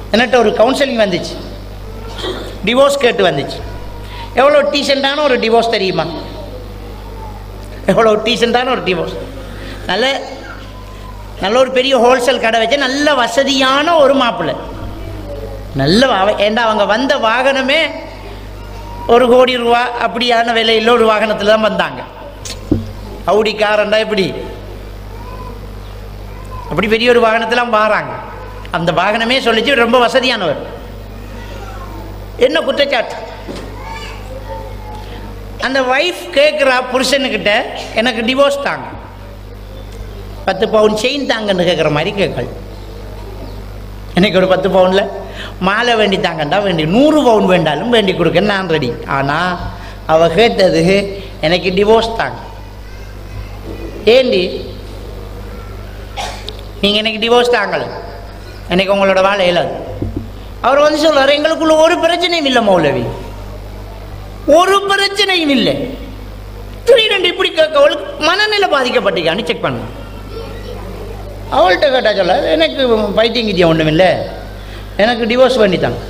என்கிட்ட ஒரு கவுன்சிலிங் வந்துச்சு டிவோர்ஸ் கேட்டு வந்துச்சு எவ்வளோ டீசெண்டான ஒரு டிவோர்ஸ் தெரியுமா எவ்வளோ டீசெண்டான ஒரு டிவோர்ஸ் நல்ல நல்ல ஒரு பெரிய ஹோல்சேல் கடை வச்சு நல்ல வசதியான ஒரு மாப்பிள்ளை நல்ல வா- ஏண்டா அவங்க வந்த வாகனமே ஒரு கோடி ரூபா அப்படியான விலையில் ஒரு வாகனத்தில் தான் வந்தாங்க அவுடி காரண்டா எப்படி அப்படி பெரிய ஒரு வாகனத்தில் வாராங்க அந்த வாகனமே சொல்லிச்சு ரொம்ப வசதியானவர் என்ன குற்றச்சாட்டு அந்த வைஃப் கேட்குறா புருஷனுக்கிட்ட எனக்கு டிவோர்ஸ் தாங்க பத்து பவுன் செயின் தாங்கன்னு கேட்குற மாதிரி கேட்கல் எனக்கு ஒரு பத்து பவுனில் மாலை வேண்டி தாங்கண்டா வேண்டி நூறு பவுன் வேண்டாலும் வேண்டி கொடுக்க நான் ரெடி ஆனால் அவ கேட்டது எனக்கு டிவோர்ஸ் தாங்க ஏண்டி நீங்கள் எனக்கு டிவோர்ஸ் தாங்கல எனக்கு உங்களோட வாழை இயலாது அவர் வந்து சொல்றாரு எங்களுக்குள்ள ஒரு பிரச்சனையும் இல்லை மௌலவி ஒரு பிரச்சனையும் இல்லை திடீரென்று இப்படி கேட்க அவளுக்கு மனநிலை பாதிக்கப்பட்டிருக்கான்னு செக் பண்ணு அவள்கிட்ட கேட்டா சொல்ல எனக்கு பைத்தியம் கிட்டியம் ஒன்றும் இல்லை எனக்கு டிவோர்ஸ் பண்ணித்தாங்க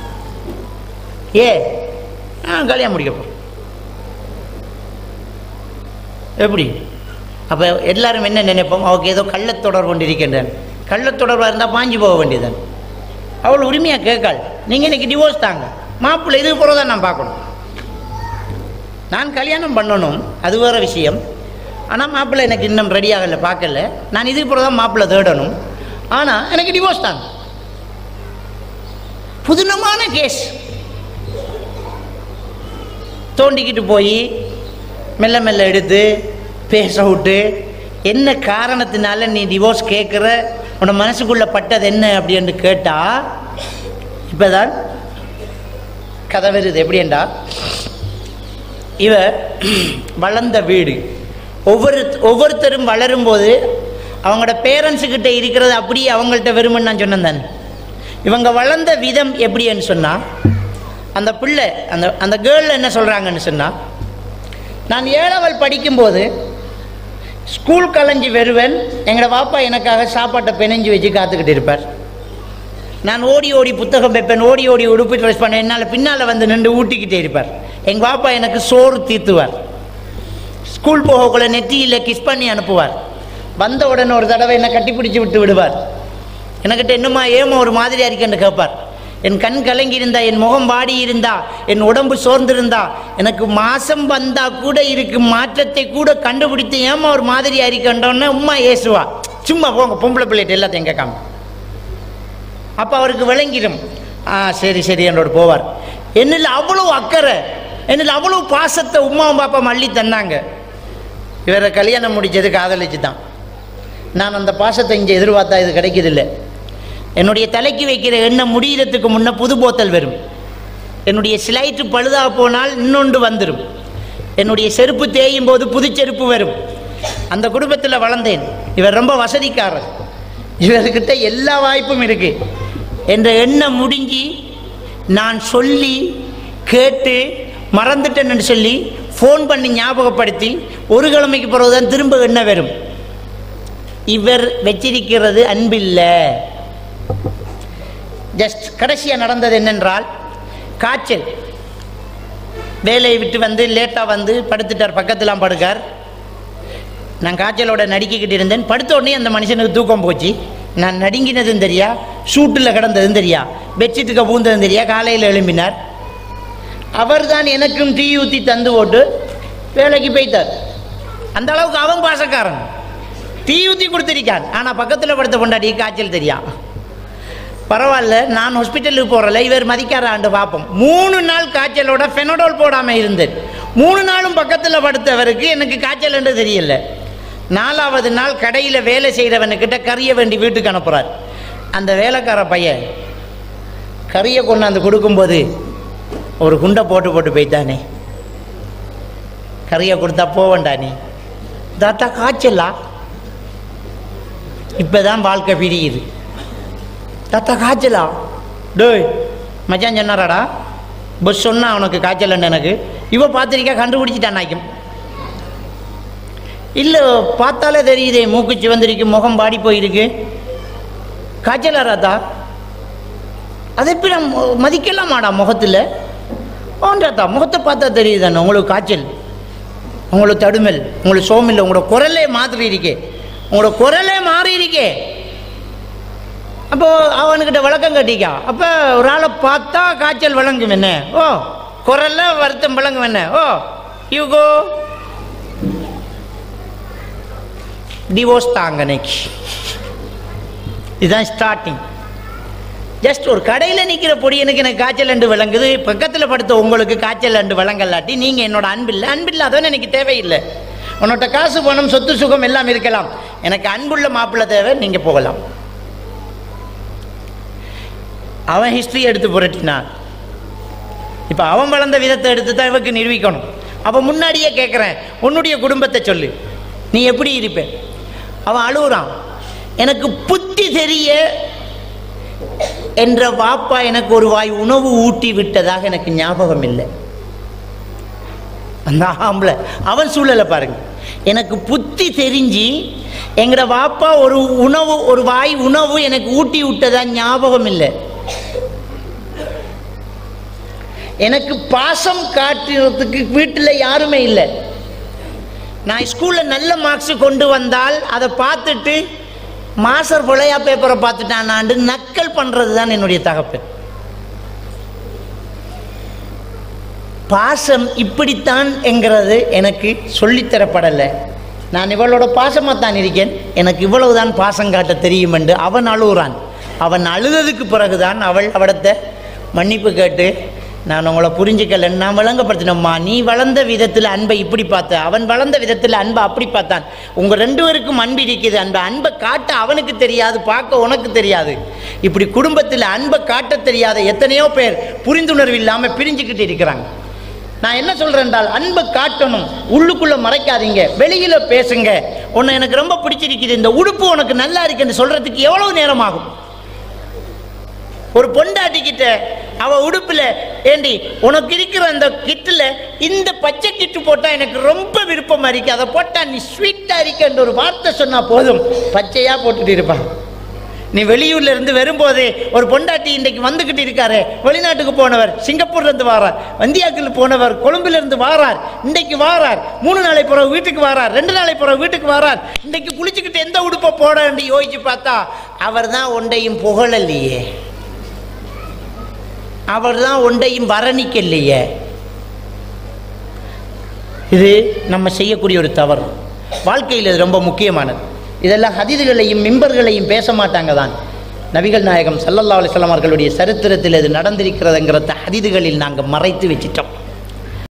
ஏ ஆ கல்யாணம் முடிக்க போகிறேன் எப்படி அப்போ எல்லாரும் என்ன நினைப்போம் அவருக்கு ஏதோ கள்ளத்தொடர் கொண்டிருக்கின்றன கள்ளத்தொடர்பாக இருந்தால் பாஞ்சு போக வேண்டியதுதான் அவள் உரிமையாக கேட்காள் நீங்கள் இன்னைக்கு டிவோர்ஸ் தாங்க மாப்பிள்ளை இது போல தான் நான் பார்க்கணும் நான் கல்யாணம் பண்ணணும் அது வேறு விஷயம் ஆனால் மாப்பிள்ளை எனக்கு இன்னும் ரெடி ஆகலை பார்க்கல நான் இதுக்கு பிறகு தான் மாப்பிள்ளை தேடணும் ஆனால் எனக்கு டிவோர்ஸ் தாங்க புதுனமான கேஸ் தோண்டிக்கிட்டு போய் மெல்ல மெல்ல எடுத்து பேச விட்டு என்ன காரணத்தினால நீ டிவோர்ஸ் கேட்குற உன்னோட மனசுக்குள்ள பட்டது என்ன அப்படின்னு கேட்டா இப்போதான் கதை வருது எப்படின்டா இவ வளர்ந்த வீடு ஒவ்வொரு ஒவ்வொருத்தரும் வளரும்போது அவங்களோட பேரண்ட்ஸுக்கிட்ட இருக்கிறது அப்படியே அவங்கள்ட்ட வரும்னு நான் சொன்னேன் தானே இவங்க வளர்ந்த விதம் எப்படின்னு சொன்னால் அந்த பிள்ளை அந்த அந்த கேர்ள் என்ன சொல்கிறாங்கன்னு சொன்னால் நான் ஏழவல் படிக்கும்போது ஸ்கூல் கலைஞ்சி வருவேன் எங்களோட பாப்பா எனக்காக சாப்பாட்டை பிணைஞ்சு வச்சு காத்துக்கிட்டு இருப்பார் நான் ஓடி ஓடி புத்தகம் வைப்பேன் ஓடி ஓடி உடுப்பு ட்ரெஸ் பண்ணேன் என்னால் பின்னால் வந்து நின்று ஊட்டிக்கிட்டே இருப்பார் எங்கள் பாப்பா எனக்கு சோறு தீர்த்துவார் ஸ்கூல் போகக்குள்ள நெற்றியில் கிஸ் பண்ணி அனுப்புவார் வந்த உடனே ஒரு தடவை என்னை கட்டிப்பிடிச்சு விட்டு விடுவார் எனக்கிட்ட என்னம்மா ஏமா ஒரு மாதிரியா இருக்கேன்னு கேட்பார் என் கண் கலங்கி இருந்தா என் முகம் வாடி இருந்தா என் உடம்பு சோர்ந்திருந்தா எனக்கு மாசம் வந்தா கூட இருக்கும் மாற்றத்தை கூட கண்டுபிடித்து ஏமா ஒரு மாதிரியா இருக்கன்றோன்னு உம்மா ஏசுவா சும்மா போங்க பொம்பளை பிள்ளைகிட்ட எல்லாத்தையும் கேட்காம அப்போ அவருக்கு விளங்கிடும் ஆ சரி சரி என்னோட போவார் என்னில் அவ்வளோ அக்கறை என்னில் அவ்வளோ பாசத்தை உமாவும் பாப்பா மல்லி தந்தாங்க இவரை கல்யாணம் முடிச்சது காதலிச்சு தான் நான் அந்த பாசத்தை இங்கே எதிர்பார்த்தா இது கிடைக்குதில்ல என்னுடைய தலைக்கு வைக்கிற எண்ணெய் முடியறதுக்கு முன்ன புது போத்தல் வரும் என்னுடைய ஸ்லைட்டு பழுதாக போனால் இன்னொன்று வந்துடும் என்னுடைய செருப்பு தேயும் போது புது செருப்பு வரும் அந்த குடும்பத்தில் வளர்ந்தேன் இவர் ரொம்ப வசதிக்காரர் இவர்கிட்ட எல்லா வாய்ப்பும் இருக்கு என்ற எண்ணம் முடிஞ்சு நான் சொல்லி கேட்டு மறந்துட்டேன்னு சொல்லி ஃபோன் பண்ணி ஞாபகப்படுத்தி ஒரு கிழமைக்கு பிறகுதான் திரும்ப எண்ணெய் வரும் இவர் வச்சிருக்கிறது அன்பில்லை ஜஸ்ட் கடைசியாக நடந்தது என்னென்றால் காய்ச்சல் வேலையை விட்டு வந்து லேட்டாக வந்து படுத்துட்டார் பக்கத்துலாம் படுக்கார் நான் காய்ச்சலோட நடுக்கிக்கிட்டு இருந்தேன் படுத்த உடனே அந்த மனுஷனுக்கு தூக்கம் போச்சு நான் நடுங்கினதும் தெரியா சூட்டில் கிடந்ததும் தெரியா பெட்ஷீட்டுக்கு பூந்ததும் தெரியா காலையில் எழும்பினார் அவர் தான் எனக்கும் டீ ஊற்றி தந்து போட்டு வேலைக்கு போய்த்தார் அந்த அளவுக்கு அவன் பாசக்காரன் டீ ஊற்றி கொடுத்துருக்கான் ஆனால் பக்கத்தில் படுத்த பொண்டாடி காய்ச்சல் தெரியா பரவாயில்ல நான் ஹாஸ்பிட்டலுக்கு போகிறல இவர் மதிக்காராண்டு பார்ப்போம் மூணு நாள் காய்ச்சலோட ஃபெனடோல் போடாமல் இருந்தேன் மூணு நாளும் பக்கத்தில் படுத்தவருக்கு எனக்கு காய்ச்சல் என்று தெரியல நாலாவது நாள் கடையில் வேலை செய்கிறவனுக்கிட்ட கறியை வேண்டி வீட்டுக்கு அனுப்புகிறார் அந்த வேலைக்கார பையன் கறியை கொண்டாந்து கொடுக்கும்போது ஒரு குண்டை போட்டு போட்டு போய்த்தானே கறியை கொடுத்தா போவண்டா நீ தாத்தா காய்ச்சலா இப்போதான் வாழ்க்கை பிரியுது தாத்தா காய்ச்சலா டேய் மச்சான் சொன்னாராடா பஸ் சொன்னா அவனுக்கு காய்ச்சல் எனக்கு இவ பார்த்துருக்கா கண்டுபிடிச்சிட்டான் நாய்க்கும் இல்லை பார்த்தாலே தெரியுதே மூக்குச்சி வந்திருக்கு முகம் பாடி போயிருக்கு காய்ச்சலா ராத்தா அதை எப்படி நான் மொ- மதிக்கலாமாடா முகத்தில் ஓன்றாத்தா முகத்தை பார்த்தா தெரியுது தானே உங்களுக்கு காய்ச்சல் உங்களுக்கு தடுமல் உங்களுக்கு சோமில்லை உங்களோட குரலே மாறி இருக்கே உங்களோட குரலே மாறி இருக்கே அப்போ அவனுக்கிட்ட விளக்கம் கட்டிக்கா அப்போ ஒரு ஆளை பார்த்தா காய்ச்சல் விளங்கும் என்ன ஓ குரல்ல வருத்தம் விளங்கும் என்ன ஓ யூ கோ டிவோர்ஸ் தாங்க இன்னைக்கு இதுதான் ஸ்டார்டிங் ஜஸ்ட் ஒரு கடையில் நிற்கிற பொடியனுக்கு எனக்கு காய்ச்சல் அண்டு விளங்குது பக்கத்தில் படுத்த உங்களுக்கு காய்ச்சல் அண்டு விளங்கலாட்டி நீங்கள் என்னோட அன்பில்லை அன்பில்லாதவன் எனக்கு தேவையில்லை உன்னோட காசு பணம் சொத்து சுகம் எல்லாம் இருக்கலாம் எனக்கு அன்புள்ள மாப்பிள்ளை தேவை நீங்கள் போகலாம் அவன் ஹிஸ்ட்ரி எடுத்து புரட்டினான் இப்போ அவன் வளர்ந்த விதத்தை எடுத்து தான் இவக்கு நிரூபிக்கணும் அப்போ முன்னாடியே கேட்குறேன் உன்னுடைய குடும்பத்தை சொல்லு நீ எப்படி இருப்ப அவன் அழுகுறான் எனக்கு புத்தி தெரிய என்ற வாப்பா எனக்கு ஒரு வாய் உணவு ஊட்டி விட்டதாக எனக்கு ஞாபகம் இல்லை அந்த ஆம்பளை அவன் சூழலை பாருங்க எனக்கு புத்தி தெரிஞ்சு எங்கட வாப்பா ஒரு உணவு ஒரு வாய் உணவு எனக்கு ஊட்டி விட்டதா ஞாபகம் இல்லை எனக்கு பாசம் காட்டுறதுக்கு வீட்டில் யாருமே இல்லை நான் ஸ்கூலில் நல்ல மார்க்ஸ் கொண்டு வந்தால் அதை பார்த்துட்டு மாஸ்டர் பிள்ளையா பேப்பரை பார்த்துட்டானாண்டு நக்கல் பண்ணுறது தான் என்னுடைய தகப்பன் பாசம் இப்படித்தான் என்கிறது எனக்கு சொல்லித்தரப்படலை நான் இவளோட பாசமாக தான் இருக்கேன் எனக்கு இவ்வளவுதான் பாசம் காட்ட தெரியும் என்று அவன் அழுகுறான் அவன் அழுததுக்கு பிறகுதான் அவள் அவடத்தை மன்னிப்பு கேட்டு நான் உங்களை புரிஞ்சுக்கலன்னு நான் விளங்கப்படுத்தினம்மா நீ வளர்ந்த விதத்தில் அன்பை இப்படி பார்த்த அவன் வளர்ந்த விதத்தில் அன்பை அப்படி பார்த்தான் உங்கள் ரெண்டு பேருக்கும் அன்பு இருக்குது அன்பை அன்பை காட்ட அவனுக்கு தெரியாது பார்க்க உனக்கு தெரியாது இப்படி குடும்பத்தில் அன்பை காட்ட தெரியாத எத்தனையோ பேர் புரிந்துணர்வு இல்லாமல் பிரிஞ்சுக்கிட்டு இருக்கிறாங்க நான் என்ன சொல்றேன் என்றால் அன்பை காட்டணும் உள்ளுக்குள்ள மறைக்காதீங்க வெளியில பேசுங்க உன்னை எனக்கு ரொம்ப பிடிச்சிருக்குது இந்த உடுப்பு உனக்கு நல்லா இருக்குன்னு சொல்றதுக்கு எவ்வளவு நேரம் ஆகும் ஒரு பொண்டாட்டி கிட்ட அவ உடுப்புல ஏண்டி உனக்கு இருக்கிற அந்த கிட்டுல இந்த பச்சை கிட்டு போட்டா எனக்கு ரொம்ப விருப்பமா இருக்கு அதை போட்டா நீ ஸ்வீட்டா இருக்கன்ற ஒரு வார்த்தை சொன்னா போதும் பச்சையா போட்டுட்டு இருப்பான் நீ வெளியூர்ல இருந்து வரும்போதே ஒரு பொண்டாட்டி இன்றைக்கு வந்துகிட்டு இருக்காரு வெளிநாட்டுக்கு போனவர் சிங்கப்பூர்ல இருந்து வாரார் வந்தியாக்கில் போனவர் கொழும்புல இருந்து வாரார் இன்றைக்கு வாரார் மூணு நாளை பிறகு வீட்டுக்கு வாரார் ரெண்டு நாளை பிறகு வீட்டுக்கு வாரார் இன்றைக்கு குளிச்சுக்கிட்டு எந்த உடுப்பை போடன்னு யோசிச்சு பார்த்தா அவர் தான் ஒன்றையும் புகழலையே அவர் தான் ஒன்றையும் வர்ணிக்கலையே இது நம்ம செய்யக்கூடிய ஒரு தவறு வாழ்க்கையில் இது ரொம்ப முக்கியமானது இதெல்லாம் ஹதீதுகளையும் மிம்பர்களையும் பேச மாட்டாங்க தான் நபிகள் நாயகம் சல்லல்லா அலிஸ்லாம் அவர்களுடைய சரித்திரத்தில் இது நடந்திருக்கிறதுங்கிறத ஹதீதுகளில் நாங்கள் மறைத்து வச்சிட்டோம்